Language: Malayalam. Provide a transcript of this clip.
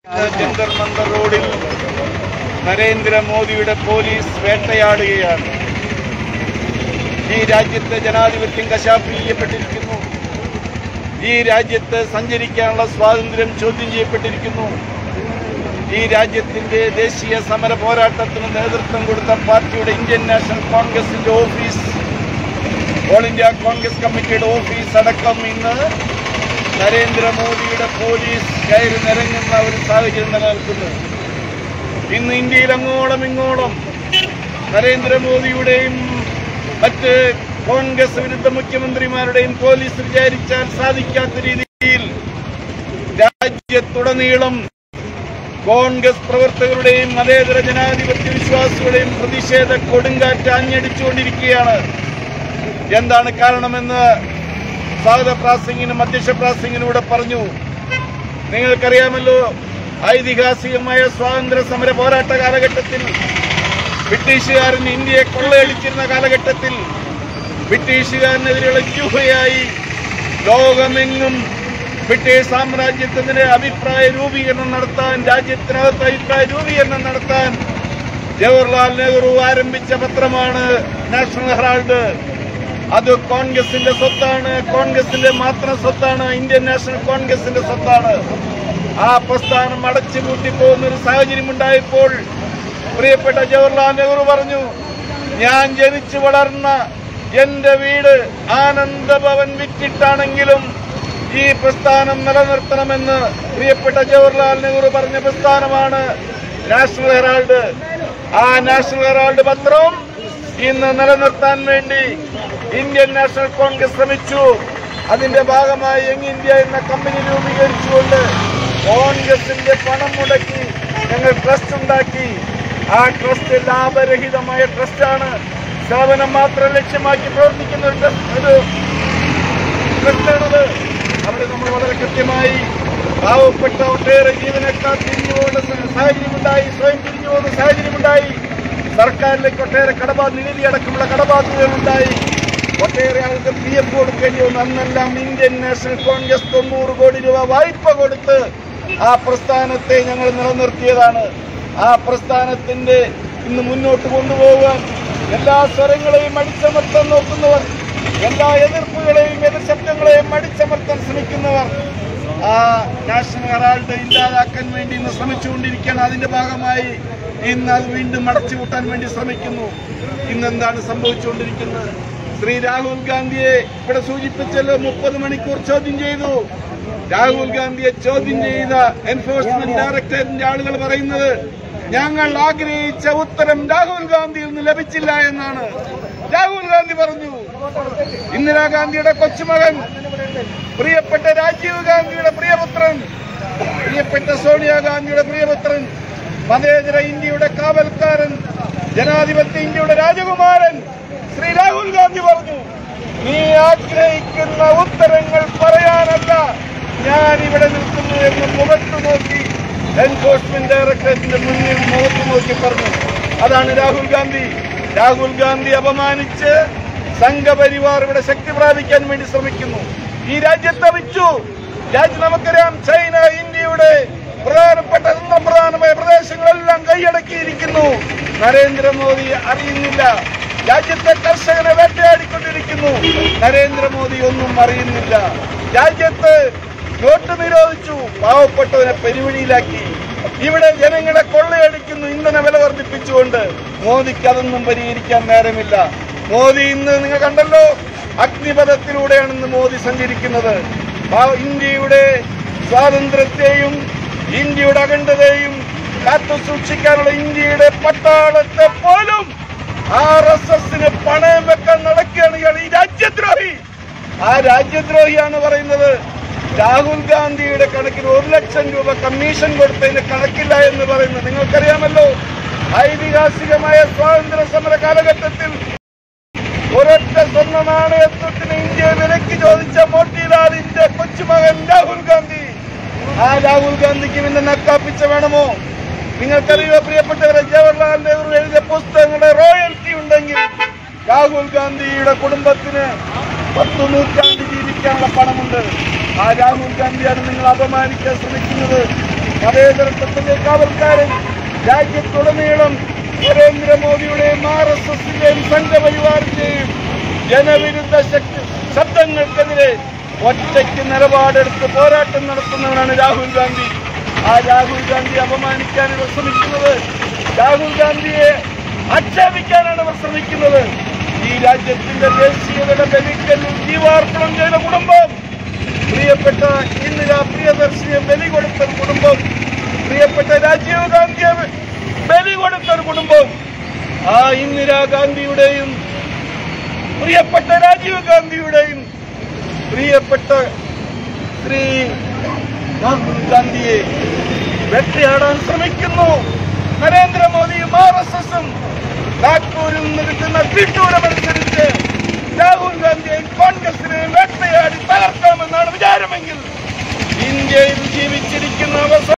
ജന്തർ മന്ദർ റോഡിൽ നരേന്ദ്രമോദിയുടെ പോലീസ് വേട്ടയാടുകയാണ് ഈ രാജ്യത്തെ ജനാധിപത്യം കശാപ്പ് ചെയ്യപ്പെട്ടിരിക്കുന്നു ഈ രാജ്യത്ത് സഞ്ചരിക്കാനുള്ള സ്വാതന്ത്ര്യം ചോദ്യം ചെയ്യപ്പെട്ടിരിക്കുന്നു ഈ രാജ്യത്തിന്റെ ദേശീയ സമര പോരാട്ടത്തിന് നേതൃത്വം കൊടുത്ത പാർട്ടിയുടെ ഇന്ത്യൻ നാഷണൽ കോൺഗ്രസിന്റെ ഓഫീസ് ഓൾ ഇന്ത്യ കോൺഗ്രസ് കമ്മിറ്റിയുടെ ഓഫീസ് അടക്കം ഇന്ന് നരേന്ദ്രമോദിയുടെ പോലീസ് കയറി നിരങ്ങുന്ന ഒരു സാഹചര്യം നിലനിൽക്കുന്നു ഇന്ന് ഇന്ത്യയിൽ അങ്ങോളം ഇങ്ങോളം നരേന്ദ്രമോദിയുടെയും മറ്റ് കോൺഗ്രസ് വിരുദ്ധ മുഖ്യമന്ത്രിമാരുടെയും പോലീസ് വിചാരിച്ചാൽ സാധിക്കാത്ത രീതിയിൽ രാജ്യത്തുടനീളം കോൺഗ്രസ് പ്രവർത്തകരുടെയും മതേതര ജനാധിപത്യ വിശ്വാസികളുടെയും പ്രതിഷേധ കൊടുങ്കാറ്റ് ആഞ്ഞടിച്ചുകൊണ്ടിരിക്കുകയാണ് എന്താണ് കാരണമെന്ന് സ്വാഗത പ്രാസംഗിനും അധ്യക്ഷ പ്രാസംഗിനൂടെ പറഞ്ഞു നിങ്ങൾക്കറിയാമല്ലോ ഐതിഹാസികമായ സ്വാതന്ത്ര്യ സമര പോരാട്ട കാലഘട്ടത്തിൽ ബ്രിട്ടീഷുകാരൻ ഇന്ത്യയെ കൊള്ളയടിച്ചിരുന്ന കാലഘട്ടത്തിൽ ബ്രിട്ടീഷുകാരനെതിരെയുള്ള വ്യൂഹയായി ലോകമെങ്ങും ബ്രിട്ടീഷ് സാമ്രാജ്യത്തിനെതിരെ അഭിപ്രായ രൂപീകരണം നടത്താൻ രാജ്യത്തിനകത്ത് അഭിപ്രായ രൂപീകരണം നടത്താൻ ജവഹർലാൽ നെഹ്റു ആരംഭിച്ച പത്രമാണ് നാഷണൽ ഹെറാൾഡ് അത് കോൺഗ്രസിന്റെ സ്വത്താണ് കോൺഗ്രസിന്റെ മാത്രം സ്വത്താണ് ഇന്ത്യൻ നാഷണൽ കോൺഗ്രസിന്റെ സ്വത്താണ് ആ പ്രസ്ഥാനം അടച്ചുപൂട്ടി പോകുന്ന ഒരു സാഹചര്യം ഉണ്ടായപ്പോൾ പ്രിയപ്പെട്ട ജവഹർലാൽ നെഹ്റു പറഞ്ഞു ഞാൻ ജനിച്ചു വളർന്ന എന്റെ വീട് ആനന്ദഭവൻ വിറ്റിട്ടാണെങ്കിലും ഈ പ്രസ്ഥാനം നിലനിർത്തണമെന്ന് പ്രിയപ്പെട്ട ജവഹർലാൽ നെഹ്റു പറഞ്ഞ പ്രസ്ഥാനമാണ് നാഷണൽ ഹെറാൾഡ് ആ നാഷണൽ ഹെറാൾഡ് പത്രവും ഇന്ന് നിലനിർത്താൻ വേണ്ടി ഇന്ത്യൻ നാഷണൽ കോൺഗ്രസ് ശ്രമിച്ചു അതിന്റെ ഭാഗമായി യങ് ഇന്ത്യ എന്ന കമ്പനി രൂപീകരിച്ചുകൊണ്ട് കോൺഗ്രസിന്റെ പണം മുടക്കി ഞങ്ങൾ ട്രസ്റ്റ് ഉണ്ടാക്കി ആ ട്രസ്റ്റ് ലാഭരഹിതമായ ട്രസ്റ്റാണ് സേവനം മാത്രം ലക്ഷ്യമാക്കി പ്രവർത്തിക്കുന്ന ഒരു trust- ഒരു ട്രസ്റ്റാണത് അവിടെ നമ്മൾ വളരെ കൃത്യമായി പാവപ്പെട്ട ഒട്ടേറെ ജീവനക്കാർ തിരിഞ്ഞു പോകുന്ന സ- സാഹചര്യമുണ്ടായി സ്വയം തിരിഞ്ഞു പോകുന്ന സാഹചര്യമുണ്ടായി സർക്കാരിലേക്ക് ഒട്ടേറെ കടബാ നികുതി അടക്കമുള്ള കടബാധ്യതകളുണ്ടായി ഒട്ടേറെ ആൾക്ക് പി എഫ് കൊടുക്കേണ്ടി വന്നു അന്നെല്ലാം ഇന്ത്യൻ നാഷണൽ കോൺഗ്രസ് തൊണ്ണൂറ് കോടി രൂപ വായ്പ കൊടുത്ത് ആ പ്രസ്ഥാനത്തെ ഞങ്ങൾ നിലനിർത്തിയതാണ് ആ പ്രസ്ഥാനത്തിന്റെ ഇന്ന് മുന്നോട്ട് കൊണ്ടുപോകാൻ എല്ലാ സ്വരങ്ങളെയും അടിച്ചമർത്താൻ നോക്കുന്നവർ എല്ലാ എതിർപ്പുകളെയും എതിർ ശബ്ദങ്ങളെയും അടിച്ചമർത്താൻ ശ്രമിക്കുന്നവർ ആ നാഷണൽ ഹെറാൾഡ് ഇല്ലാതാക്കാൻ വേണ്ടി ഇന്ന് ശ്രമിച്ചുകൊണ്ടിരിക്കുകയാണ് അതിന്റെ ഭാഗമായി ഇന്ന് അത് വീണ്ടും അടച്ചുപൂട്ടാൻ വേണ്ടി ശ്രമിക്കുന്നു ഇന്ന് എന്താണ് സംഭവിച്ചുകൊണ്ടിരിക്കുന്നത് ശ്രീ രാഹുൽ ഗാന്ധിയെ ഇവിടെ സൂചിപ്പിച്ചല്ലോ മുപ്പത് മണിക്കൂർ ചോദ്യം ചെയ്തു രാഹുൽ ഗാന്ധിയെ ചോദ്യം ചെയ്ത എൻഫോഴ്സ്മെന്റ് ഡയറക്ടറേറ്റിന്റെ ആളുകൾ പറയുന്നത് ഞങ്ങൾ ആഗ്രഹിച്ച ഉത്തരം രാഹുൽ ഗാന്ധിയിൽ നിന്ന് ലഭിച്ചില്ല എന്നാണ് രാഹുൽ ഗാന്ധി പറഞ്ഞു ഇന്ദിരാഗാന്ധിയുടെ കൊച്ചുമകൻ പ്രിയപ്പെട്ട രാജീവ് ഗാന്ധിയുടെ പ്രിയപുത്രൻ പ്രിയപ്പെട്ട സോണിയാഗാന്ധിയുടെ പ്രിയപുത്രൻ മതേതര ഇന്ത്യയുടെ കാവൽക്കാരൻ ജനാധിപത്യ ഇന്ത്യയുടെ രാജകുമാരൻ ശ്രീ രാഹുൽ ഗാന്ധി പറഞ്ഞു നീ ആഗ്രഹിക്കുന്ന ഉത്തരങ്ങൾ പറയാനല്ല ഞാൻ ഇവിടെ നിൽക്കുന്നു എന്ന് മുഖത്ത് നോക്കി എൻഫോഴ്സ്മെന്റ് ഡയറക്ടറേറ്റിന്റെ മുന്നിൽ മുഖത്ത് നോക്കി പറഞ്ഞു അതാണ് രാഹുൽ ഗാന്ധി രാഹുൽ ഗാന്ധി അപമാനിച്ച് സംഘപരിവാർ ഇവിടെ ശക്തി പ്രാപിക്കാൻ വേണ്ടി ശ്രമിക്കുന്നു ഈ രാജ്യത്തെ വിറ്റു രാജ്യം നമുക്കറിയാം ചൈന ഇന്ത്യയുടെ പ്രധാനപ്പെട്ട തന്ത്രപ്രധാനമായ പ്രദേശങ്ങളെല്ലാം കൈയടക്കിയിരിക്കുന്നു നരേന്ദ്രമോദി അറിയുന്നില്ല രാജ്യത്തെ കർഷകരെ വേട്ടയാടിക്കൊണ്ടിരിക്കുന്നു നരേന്ദ്രമോദി ഒന്നും അറിയുന്നില്ല രാജ്യത്ത് നോട്ട് നിരോധിച്ചു പാവപ്പെട്ടവനെ പെരുവഴിയിലാക്കി ഇവിടെ ജനങ്ങളെ കൊള്ളയടിക്കുന്നു ഇന്ധന വില വർദ്ധിപ്പിച്ചുകൊണ്ട് മോദിക്ക് അതൊന്നും പരിഹരിക്കാൻ നേരമില്ല മോദി ഇന്ന് നിങ്ങൾ കണ്ടല്ലോ അഗ്നിപഥത്തിലൂടെയാണ് ഇന്ന് മോദി സഞ്ചരിക്കുന്നത് പാവ- ഇന്ത്യയുടെ സ്വാതന്ത്ര്യത്തെയും ഇന്ത്യയുടെ അഖണ്ഡതയും കാത്തു സൂക്ഷിക്കാനുള്ള ഇന്ത്യയുടെ പട്ടാളത്തെ പോലും ആർ എസ് എസിന് പണയം വെക്കാൻ നടക്കുകയാണ് ഇയാൾ ഈ രാജ്യദ്രോഹി ആ രാജ്യദ്രോഹിയാണ് പറയുന്നത് രാഹുൽ ഗാന്ധിയുടെ കണക്കിന് ഒരു ലക്ഷം രൂപ കമ്മീഷൻ കൊടുത്തതിന് കണക്കില്ല എന്ന് പറയുന്നത് നിങ്ങൾക്കറിയാമല്ലോ ഐതിഹാസികമായ സ്വാതന്ത്ര്യ സമര കാലഘട്ടത്തിൽ ഒരൊറ്റ സ്വർണ്ണ നാണയത്വത്തിന് ഇന്ത്യ വിലക്ക് ചോദിച്ച മോട്ടിലാലിന്റെ കൊച്ചുമകൻ രാഹുൽ ഗാന്ധി ആ രാഹുൽ ഗാന്ധിക്ക് പിന്നെ നക്കാപ്പിച്ച വേണമോ നിങ്ങൾക്കറിയോ പ്രിയപ്പെട്ടവരെ ജവഹർലാൽ നെഹ്റു എഴുതിയ പുസ്തകങ്ങളുടെ റോയൽറ്റി ഉണ്ടെങ്കിൽ രാഹുൽ ഗാന്ധിയുടെ കുടുംബത്തിന് പത്ത് നൂറ്റാണ്ട് ജീവിക്കാനുള്ള പണമുണ്ട് ആ രാഹുൽ ഗാന്ധിയാണ് നിങ്ങൾ അപമാനിക്കാൻ ശ്രമിക്കുന്നത് മതേതരത്വത്തിന്റെ കാവൽക്കാരൻ രാജ്യത്തുടനീളം നരേന്ദ്രമോദിയുടെയും ആർ എസ് എസിന്റെയും സംഘപരിവാറിന്റെയും ജനവിരുദ്ധ ശക്തി ശബ്ദങ്ങൾക്കെതിരെ ഒറ്റയ്ക്ക് നിലപാടെടുത്ത് പോരാട്ടം നടത്തുന്നവനാണ് രാഹുൽ ഗാന്ധി ആ രാഹുൽ ഗാന്ധി അപമാനിക്കാൻ ഇവർ ശ്രമിക്കുന്നത് രാഹുൽ ഗാന്ധിയെ ആക്ഷേപിക്കാനാണ് ഇവർ ശ്രമിക്കുന്നത് ഈ രാജ്യത്തിന്റെ ദേശീയതയുടെ ബലിക്കല്ലിൽ ജീവാർപ്പണം ചെയ്ത കുടുംബം പ്രിയപ്പെട്ട ഇന്ദിര പ്രിയദർശിയെ ബലി കൊടുത്ത ഒരു കുടുംബം പ്രിയപ്പെട്ട രാജീവ് ഗാന്ധിയെ ബലി കൊടുത്ത ഒരു കുടുംബം ആ ഇന്ദിരാഗാന്ധിയുടെയും പ്രിയപ്പെട്ട രാജീവ് ഗാന്ധിയുടെയും പ്രിയപ്പെട്ട ശ്രീ രാഹുൽ ഗാന്ധിയെ വേട്ടയാടാൻ ശ്രമിക്കുന്നു നരേന്ദ്രമോദിയും ആർ എസ് എസും നാഗ്പൂരിൽ നിന്ന് കിട്ടുന്ന വിട്ടൂരമനുസരിച്ച് രാഹുൽ ഗാന്ധിയെയും കോൺഗ്രസിനെയും വേട്ടയാടി തകർക്കാമെന്നാണ് വിചാരമെങ്കിൽ ഇന്ത്യയിൽ ജീവിച്ചിരിക്കുന്ന അവസരം